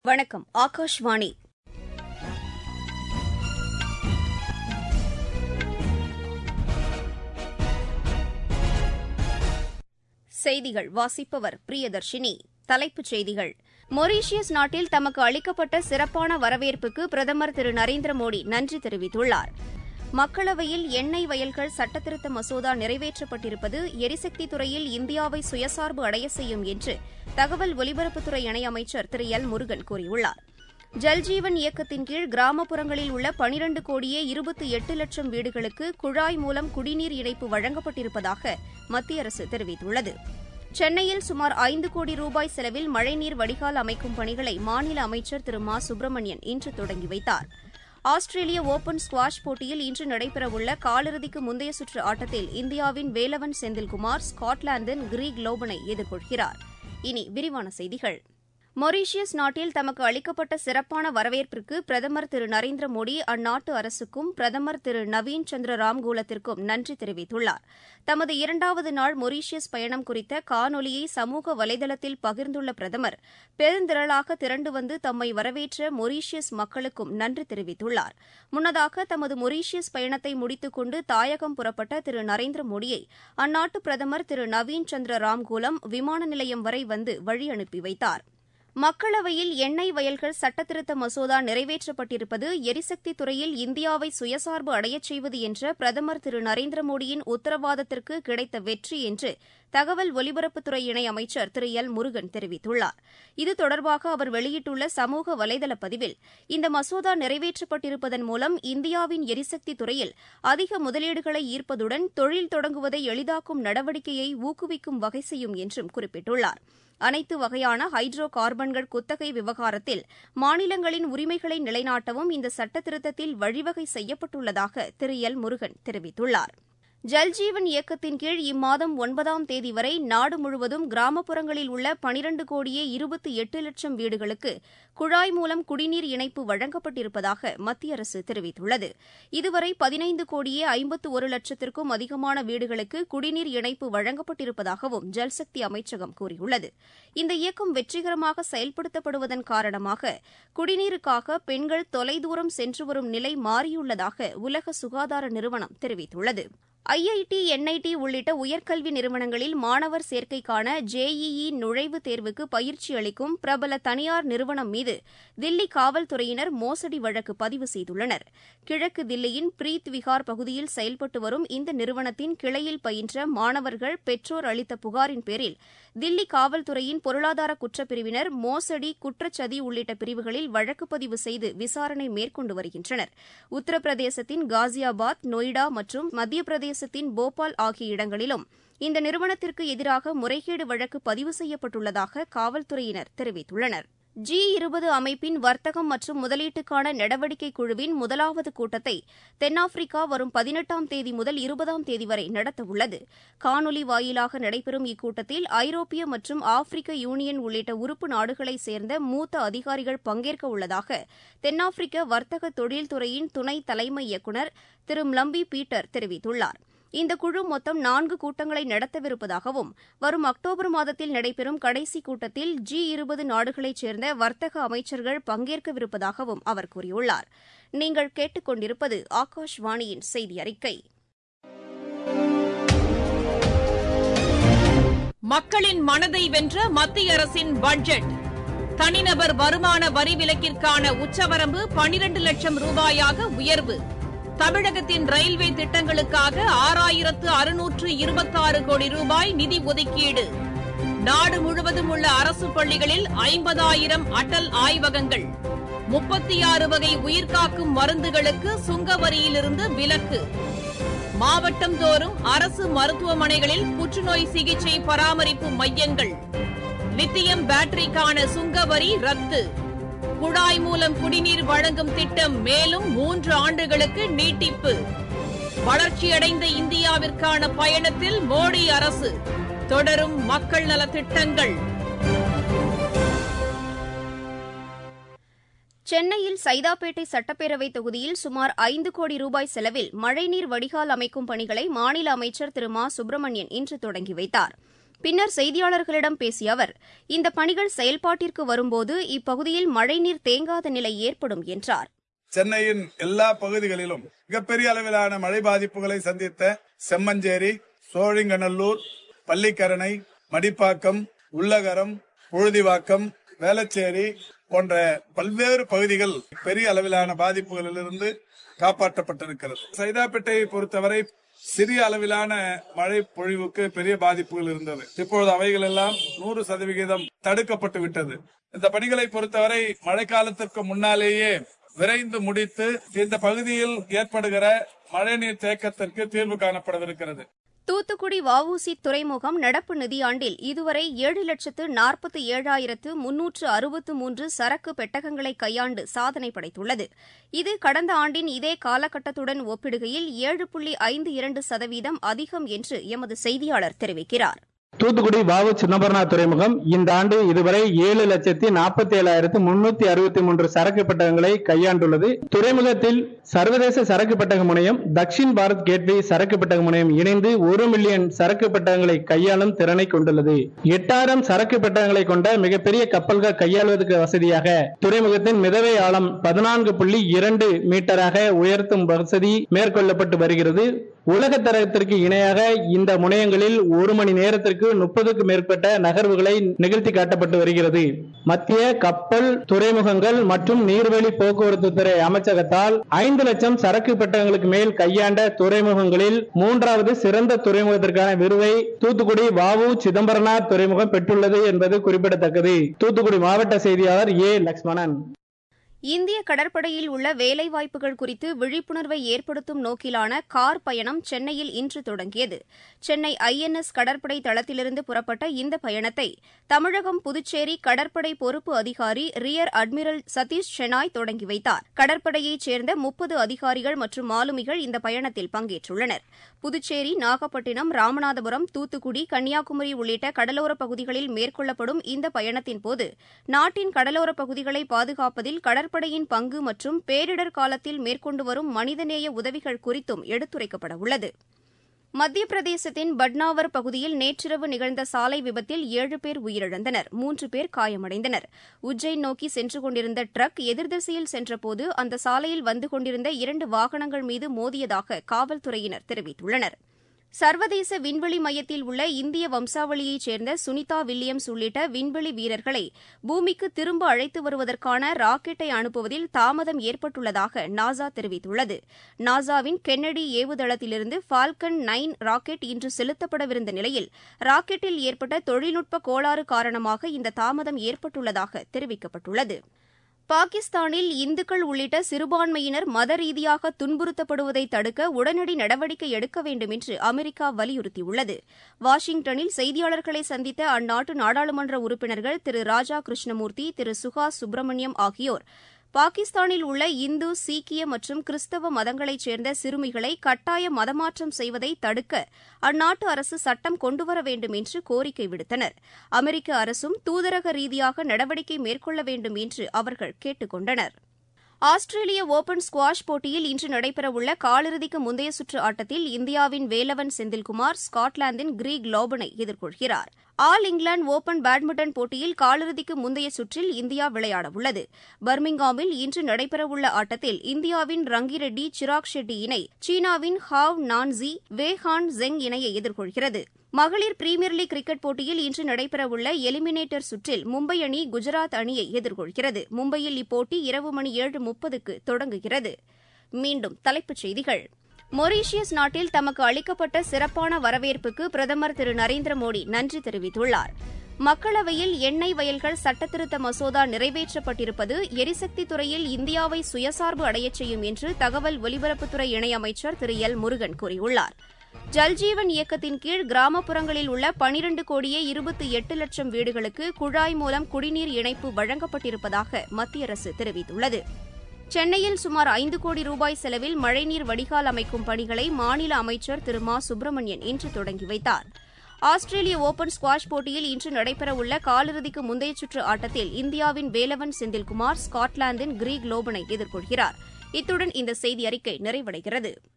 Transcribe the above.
வணக்கம் ஆகாஷ்வாணி செய்திகள் வாசிப்பவர் பிரியதர்ஷினி தலைப்புச் செய்திகள் மொரீஷியஸ் நாட்டில் தமக்கு அளிக்கப்பட்ட சிறப்பான வரவேற்புக்கு பிரதமர் திரு நரேந்திர மோடி நன்றி தெரிவித்துள்ளார் மக்களவையில் எண்ணெய் வயல்கள் சட்டத்திருத்த மசோதா நிறைவேற்றப்பட்டிருப்பது எரிசக்தி துறையில் இந்தியாவை சுயசார்பு அடைய செய்யும் என்று தகவல் ஒலிபரப்புத்துறை இணையமைச்சர் திரு எல் முருகன் கூறியுள்ளார் ஜல்ஜீவன் இயக்கத்தின் கீழ் கிராமப்புறங்களில் உள்ள பனிரண்டு கோடியே இருபத்தி எட்டு லட்சம் வீடுகளுக்கு குழாய் மூலம் குடிநீர் இணைப்பு வழங்கப்பட்டிருப்பதாக மத்திய அரசு தெரிவித்துள்ளது சென்னையில் சுமார் ஐந்து கோடி ரூபாய் செலவில் மழைநீர் வடிகால் அமைக்கும் பணிகளை மாநில அமைச்சர் திரு மா சுப்பிரமணியன் இன்று தொடங்கி வைத்தார் ஆஸ்திரேலிய ஒபன் ஸ்குவாஷ் போட்டியில் இன்று நடைபெறவுள்ள காலிறுதிக்கு முந்தைய சுற்று ஆட்டத்தில் இந்தியாவின் வேலவன் செந்தில்குமார் ஸ்காட்லாந்தின் கிரீக் லோபனை எதிர்கொள்கிறார் இனி விரிவான செய்திகள் மொரீஷியஸ் நாட்டில் தமக்கு அளிக்கப்பட்ட சிறப்பான வரவேற்பிற்கு பிரதமர் திரு நரேந்திர மோடி அந்நாட்டு அரசுக்கும் பிரதமர் திரு நவீன் சந்திர ராம்கூலத்திற்கும் நன்றி தெரிவித்துள்ளார் தமது இரண்டாவது நாள் மொரீஷியஸ் பயணம் குறித்த காணொலியை சமூக வலைதளத்தில் பகிர்ந்துள்ள பிரதமர் பெருந்திரளாக திரண்டு வந்து தம்மை வரவேற்ற மொரீஷியஸ் மக்களுக்கும் நன்றி தெரிவித்துள்ளார் முன்னதாக தமது மொரீஷியஸ் பயணத்தை முடித்துக் கொண்டு தாயகம் புறப்பட்ட திரு நரேந்திர மோடியை அந்நாட்டு பிரதமர் திரு நவீன் சந்திர ராம்கூலம் விமான நிலையம் வரை வந்து வழி அனுப்பி வைத்தார் மக்களவையில் எண்ணெய் வயல்கள் சட்டத்திருத்த மசோதா நிறைவேற்றப்பட்டிருப்பது எரிசக்தி துறையில் இந்தியாவை சுயசார்பு அடையச் செய்வது என்ற பிரதமர் திரு நரேந்திர மோடியின் உத்தரவாதத்திற்கு கிடைத்த வெற்றி என்று தகவல் ஒலிபரப்புத்துறை இணையமைச்சர் திரு எல் முருகன் தெரிவித்துள்ளார் இது தொடர்பாக அவர் வெளியிட்டுள்ள சமூக வலைதள பதிவில் இந்த மசோதா நிறைவேற்றப்பட்டிருப்பதன் மூலம் இந்தியாவின் எரிசக்தி துறையில் அதிக முதலீடுகளை ஈர்ப்பதுடன் தொழில் தொடங்குவதை எளிதாக்கும் நடவடிக்கையை ஊக்குவிக்கும் வகை செய்யும் என்றும் குறிப்பிட்டுள்ளார் அனைத்து வகையான ஹைட்ரோ கார்பன்கள் குத்தகை விவகாரத்தில் மாநிலங்களின் உரிமைகளை நிலைநாட்டவும் இந்த சட்டத்திருத்தத்தில் வழிவகை செய்யப்பட்டுள்ளதாக திரு எல் முருகன் தெரிவித்துள்ளார் ஜல்ஜீவன் இயக்கத்தின் கீழ் இம்மாதம் ஒன்பதாம் தேதி வரை நாடு முழுவதும் கிராமப்புறங்களில் உள்ள பனிரண்டு கோடியே இருபத்தி எட்டு லட்சம் வீடுகளுக்கு குழாய் மூலம் குடிநீர் இணைப்பு வழங்கப்பட்டிருப்பதாக மத்திய அரசு தெரிவித்துள்ளது இதுவரை பதினைந்து கோடியே ஐம்பத்து ஒரு லட்சத்திற்கும் அதிகமான வீடுகளுக்கு குடிநீர் இணைப்பு வழங்கப்பட்டிருப்பதாகவும் ஜல்சக்தி அமைச்சகம் கூறியுள்ளது இந்த இயக்கம் வெற்றிகரமாக செயல்படுத்தப்படுவதன் காரணமாக குடிநீருக்காக பெண்கள் தொலைதூரம் சென்று வரும் நிலை மாறியுள்ளதாக உலக சுகாதார நிறுவனம் தெரிவித்துள்ளது ஐஐடி என்ஐடி உள்ளிட்ட உயர்கல்வி நிறுவனங்களில் மாணவர் சேர்க்கைக்கான ஜேஇஇ நுழைவுத் தேர்வுக்கு பயிற்சி அளிக்கும் பிரபல தனியார் நிறுவனம் மீது தில்லி காவல்துறையினர் மோசடி வழக்கு பதிவு செய்துள்ளனர் கிழக்கு தில்லியின் பிரீத் விகார் பகுதியில் செயல்பட்டு வரும் இந்த நிறுவனத்தின் கிளையில் பயின்ற மாணவர்கள் பெற்றோர் அளித்த புகாரின் பேரில் தில்லி காவல்துறையின் பொருளாதார குற்றப்பிரிவினர் மோசடி குற்றச்சதி உள்ளிட்ட பிரிவுகளில் வழக்கு பதிவு செய்து விசாரணை மேற்கொண்டு வருகின்றனர் உத்தரப்பிரதேசத்தின் காசியாபாத் நொய்டா மற்றும் மத்திய பிரதேசத்தின் போபால் ஆகிய இடங்களிலும் இந்த நிறுவனத்திற்கு எதிராக முறைகேடு வழக்கு பதிவு செய்யப்பட்டுள்ளதாக காவல்துறையினர் தெரிவித்துள்ளனர் ஜி இருபது அமைப்பின் வர்த்தகம் மற்றும் முதலீட்டுக்கான நடவடிக்கை குழுவின் முதலாவது கூட்டத்தை தென்னாப்பிரிக்கா வரும் பதினெட்டாம் தேதி முதல் இருபதாம் தேதி வரை நடத்தவுள்ளது காணொலி வாயிலாக நடைபெறும் இக்கூட்டத்தில் ஐரோப்பிய மற்றும் ஆப்பிரிக்க யூனியன் உள்ளிட்ட உறுப்பு நாடுகளைச் சேர்ந்த மூத்த அதிகாரிகள் பங்கேற்க உள்ளதாக தென்னாப்பிரிக்க வர்த்தக தொழில்துறையின் துணை தலைமை இயக்குநர் திரு ம்லம்பி பீட்டர் தெரிவித்துள்ளார் இந்த குழு மொத்தம் நான்கு கூட்டங்களை நடத்தவிருப்பதாகவும் வரும் அக்டோபர் மாதத்தில் நடைபெறும் கடைசி கூட்டத்தில் ஜி இருபது நாடுகளைச் சேர்ந்த வர்த்தக அமைச்சர்கள் பங்கேற்கவிருப்பதாகவும் அவர் கூறியுள்ளார் நீங்கள் கேட்டுக்கொண்டிருப்பது ஆகாஷ்வாணியின் செய்தி அறிக்கை மக்களின் மனதை வென்ற மத்திய அரசின் பட்ஜெட் தனிநபர் வருமான வரி விலக்கிற்கான உச்சவரம்பு பனிரண்டு லட்சம் ரூபாயாக உயர்வு தமிழகத்தின் ரயில்வே திட்டங்களுக்காக ஆறாயிரத்து அறுநூற்று இருபத்தாறு கோடி ரூபாய் நிதி ஒதுக்கீடு நாடு முழுவதும் உள்ள அரசு பள்ளிகளில் ஐம்பதாயிரம் அடல் ஆய்வகங்கள் முப்பத்தி ஆறு வகை உயிர்காக்கும் மருந்துகளுக்கு சுங்க வரியிலிருந்து விலக்கு மாவட்டம் தோறும் அரசு மருத்துவமனைகளில் புற்றுநோய் சிகிச்சை பராமரிப்பு மையங்கள் லித்தியம் பேட்டரிக்கான சுங்க வரி ரத்து குழாய் மூலம் குடிநீர் வழங்கும் திட்டம் மேலும் மூன்று ஆண்டுகளுக்கு நீட்டிப்பு வளர்ச்சியடைந்த இந்தியாவிற்கான பயணத்தில் மோடி அரசு தொடரும் மக்கள் நலத் திட்டங்கள் சென்னையில் சைதாப்பேட்டை சட்டப்பேரவை தொகுதியில் சுமார் ஐந்து கோடி ரூபாய் செலவில் மழைநீர் வடிகால் அமைக்கும் பணிகளை மாநில அமைச்சர் திரு மா சுப்பிரமணியன் இன்று தொடங்கி வைத்தார் பின்னர் செய்தியாளர்களிடம் பேசிய அவர் இந்த பணிகள் செயல்பாட்டிற்கு வரும்போது இப்பகுதியில் மழைநீர் தேங்காத நிலை ஏற்படும் என்றார் சென்னையின் எல்லா பகுதிகளிலும் மிகப்பெரிய அளவிலான மழை பாதிப்புகளை சந்தித்த செம்மஞ்சேரி சோழிங்கநல்லூர் பள்ளிக்கரணை மடிப்பாக்கம் உள்ளகரம் புழுதிவாக்கம் வேளச்சேரி போன்ற பல்வேறு பகுதிகள் பெரிய அளவிலான பாதிப்புகளிலிருந்து காப்பாற்றப்பட்டிருக்கிறது சைதாப்பேட்டையை பொறுத்தவரை சிறிய அளவிலான மழை பொழிவுக்கு பெரிய பாதிப்புகள் இருந்தது இப்பொழுது அவைகள் எல்லாம் நூறு சதவிகிதம் தடுக்கப்பட்டு விட்டது இந்த பணிகளை பொறுத்தவரை மழைக்காலத்திற்கு முன்னாலேயே விரைந்து முடித்து இந்த பகுதியில் ஏற்படுகிற மழைநீர் தேக்கத்திற்கு தீர்வு காணப்படவிருக்கிறது தூத்துக்குடி வஉசி துறைமுகம் நடப்பு நிதியாண்டில் இதுவரை ஏழு லட்சத்து நாற்பத்தி ஏழாயிரத்து முன்னூற்று அறுபத்து மூன்று சரக்கு பெட்டகங்களை கையாண்டு சாதனை படைத்துள்ளது இது கடந்த ஆண்டின் இதே காலகட்டத்துடன் ஒப்பிடுகையில் ஏழு புள்ளி ஐந்து இரண்டு சதவீதம் அதிகம் என்று எமது செய்தியாளர் தெரிவிக்கிறார் தூத்துக்குடி வாவு சிதம்பரனார் துறைமுகம் இந்த ஆண்டு இதுவரை ஏழு லட்சத்தி நாற்பத்தி ஏழாயிரத்து முன்னூத்தி அறுபத்தி மூன்று சரக்கு பெட்டகங்களை கையாண்டுள்ளது துறைமுகத்தில் சர்வதேச சரக்கு பெட்டக முனையம் தக்ஷின் பாரத் கேட்வே சரக்கு பெட்டக முனையம் இணைந்து ஒரு மில்லியன் சரக்கு பெட்டகங்களை கையாளும் திறனை கொண்டுள்ளது எட்டாயிரம் சரக்கு பெட்டகங்களை கொண்ட மிகப்பெரிய கப்பல்கள் கையாளுவதற்கு வசதியாக துறைமுகத்தின் மிதவை ஆழம் பதினான்கு புள்ளி இரண்டு மீட்டராக உயர்த்தும் வசதி மேற்கொள்ளப்பட்டு வருகிறது உலக தரத்திற்கு இணையாக இந்த முனையங்களில் ஒரு மணி நேரத்திற்கு முப்பதுக்கு மேற்பட்ட நகர்வுகளை நிகழ்த்தி காட்டப்பட்டு வருகிறது மத்திய கப்பல் துறைமுகங்கள் மற்றும் நீர்வழி போக்குவரத்து துறை அமைச்சகத்தால் ஐந்து லட்சம் சரக்கு பெட்டகங்களுக்கு மேல் கையாண்ட துறைமுகங்களில் மூன்றாவது சிறந்த துறைமுகத்திற்கான விருதை தூத்துக்குடி வாவு சிதம்பரனார் துறைமுகம் பெற்றுள்ளது என்பது குறிப்பிடத்தக்கது தூத்துக்குடி மாவட்ட செய்தியாளர் ஏ லக்ஷ்மணன் இந்திய கடற்படையில் உள்ள வேலைவாய்ப்புகள் குறித்து விழிப்புணர்வை ஏற்படுத்தும் நோக்கிலான கார் பயணம் சென்னையில் இன்று தொடங்கியது சென்னை ஐஎன்எஸ் கடற்படை தளத்திலிருந்து புறப்பட்ட இந்த பயணத்தை தமிழகம் புதுச்சேரி கடற்படை பொறுப்பு அதிகாரி ரியர் அட்மிரல் சதீஷ் ஷெனாய் தொடங்கி வைத்தார் கடற்படையைச் சேர்ந்த முப்பது அதிகாரிகள் மற்றும் மாலுமிகள் இந்த பயணத்தில் பங்கேற்றுள்ளனர் புதுச்சேரி நாகப்பட்டினம் ராமநாதபுரம் தூத்துக்குடி கன்னியாகுமரி உள்ளிட்ட கடலோரப் பகுதிகளில் மேற்கொள்ளப்படும் இந்த பயணத்தின்போது நாட்டின் கடலோரப் பகுதிகளை பாதுகாப்பதில் கடற் கடற்படையின் பங்கு மற்றும் பேரிடர் காலத்தில் மேற்கொண்டு வரும் மனிதநேய உதவிகள் குறித்தும் எடுத்துரைக்கப்பட உள்ளது மத்திய பிரதேசத்தின் பட்னாவர் பகுதியில் நேற்றிரவு நிகழ்ந்த சாலை விபத்தில் ஏழு பேர் உயிரிழந்தனர் மூன்று பேர் காயமடைந்தனர் உஜ்ஜைன் நோக்கி சென்று கொண்டிருந்த ட்ரக் எதிர்திசையில் சென்றபோது அந்த சாலையில் வந்து கொண்டிருந்த இரண்டு வாகனங்கள் மீது மோதியதாக காவல்துறையினர் தெரிவித்துள்ளனா் சர்வதேச விண்வெளி மையத்தில் உள்ள இந்திய வம்சாவளியைச் சேர்ந்த சுனிதா வில்லியம்ஸ் உள்ளிட்ட விண்வெளி வீரர்களை பூமிக்கு திரும்ப அழைத்து வருவதற்கான ராக்கெட்டை அனுப்புவதில் தாமதம் ஏற்பட்டுள்ளதாக நாசா தெரிவித்துள்ளது நாசாவின் கென்னடி ஏவுதளத்திலிருந்து ஃபால்கன் நைன் ராக்கெட் இன்று செலுத்தப்படவிருந்த நிலையில் ராக்கெட்டில் ஏற்பட்ட தொழில்நுட்ப கோளாறு காரணமாக இந்த தாமதம் ஏற்பட்டுள்ளதாக தெரிவிக்கப்பட்டுள்ளது பாகிஸ்தானில் இந்துக்கள் உள்ளிட்ட சிறுபான்மையினர் மத ரீதியாக துன்புறுத்தப்படுவதை தடுக்க உடனடி நடவடிக்கை எடுக்க வேண்டும் என்று அமெரிக்கா வலியுறுத்தியுள்ளது வாஷிங்டனில் செய்தியாளர்களை சந்தித்த அந்நாட்டு நாடாளுமன்ற உறுப்பினர்கள் திரு ராஜா கிருஷ்ணமூர்த்தி திரு சுஹாஸ் சுப்பிரமணியம் ஆகியோர் பாகிஸ்தானில் உள்ள இந்து சீக்கிய மற்றும் கிறிஸ்தவ மதங்களைச் சேர்ந்த சிறுமிகளை கட்டாய மதமாற்றம் செய்வதை தடுக்க அந்நாட்டு அரசு சட்டம் கொண்டுவர வேண்டும் என்று கோரிக்கை விடுத்தனர் அமெரிக்க அரசும் தூதரக ரீதியாக நடவடிக்கை மேற்கொள்ள வேண்டும் என்று அவர்கள் கேட்டுக் கொண்டனர் ஆஸ்திரேலிய ஒபன் ஸ்குவாஷ் போட்டியில் இன்று நடைபெறவுள்ள காலிறுதிக்கு முந்தைய சுற்று ஆட்டத்தில் இந்தியாவின் வேலவன் செந்தில்குமார் ஸ்காட்லாந்தின் கிரீக் லோபனை எதிர்கொள்கிறார் ஆல் இங்கிலாந்து ஒபன் பேட்மிண்டன் போட்டியில் காலிறுதிக்கு முந்தைய சுற்றில் இந்தியா விளையாடவுள்ளது பர்மிங்காமில் இன்று நடைபெறவுள்ள ஆட்டத்தில் இந்தியாவின் ரங்கிரெட்டி சிராக் ஷெட்டி இணை சீனாவின் ஹாவ் நான்ஸி வேஹான் ஜெங் இணையை எதிர்கொள்கிறது மகளிர் பிரீமியர் லீக் கிரிக்கெட் போட்டியில் இன்று நடைபெறவுள்ள எலிமினேட்டர் சுற்றில் மும்பை அணி குஜராத் அணியை எதிர்கொள்கிறது மும்பையில் இப்போட்டி இரவு மணி ஏழு முப்பதுக்கு தொடங்குகிறது மீண்டும் தலைப்புச் செய்திகள் மொரீஷியஸ் நாட்டில் தமக்கு அளிக்கப்பட்ட சிறப்பான வரவேற்புக்கு பிரதமர் திரு நரேந்திர மோடி நன்றி தெரிவித்துள்ளார் மக்களவையில் எண்ணெய் வயல்கள் சட்டத்திருத்த மசோதா நிறைவேற்றப்பட்டிருப்பது எரிசக்தி துறையில் இந்தியாவை சுயசார்பு அடையச் செய்யும் என்று தகவல் ஒலிபரப்புத்துறை இணையமைச்சர் திரு எல் முருகன் கூறியுள்ளார் ஜல்ஜீவன் இயக்கத்தின் கீழ் கிராமப்புறங்களில் உள்ள பனிரண்டு கோடியே இருபத்தி எட்டு லட்சம் வீடுகளுக்கு குழாய் மூலம் குடிநீர் இணைப்பு வழங்கப்பட்டிருப்பதாக மத்திய அரசு தெரிவித்துள்ளது சென்னையில் சுமார் ஐந்து கோடி ரூபாய் செலவில் மழைநீர் வடிகால் அமைக்கும் பணிகளை மாநில அமைச்சர் திரு மா சுப்பிரமணியன் இன்று தொடங்கி வைத்தார் ஆஸ்திரேலிய ஒபன் ஸ்குவாஷ் போட்டியில் இன்று நடைபெறவுள்ள காலிறுதிக்கு முந்தைய சுற்று ஆட்டத்தில் இந்தியாவின் வேலவன் செந்தில்குமார் ஸ்காட்லாந்தின் கிரீக் லோபனை எதிர்கொள்கிறார் இத்துடன் இந்த செய்தி அறிக்கை நிறைவடைகிறது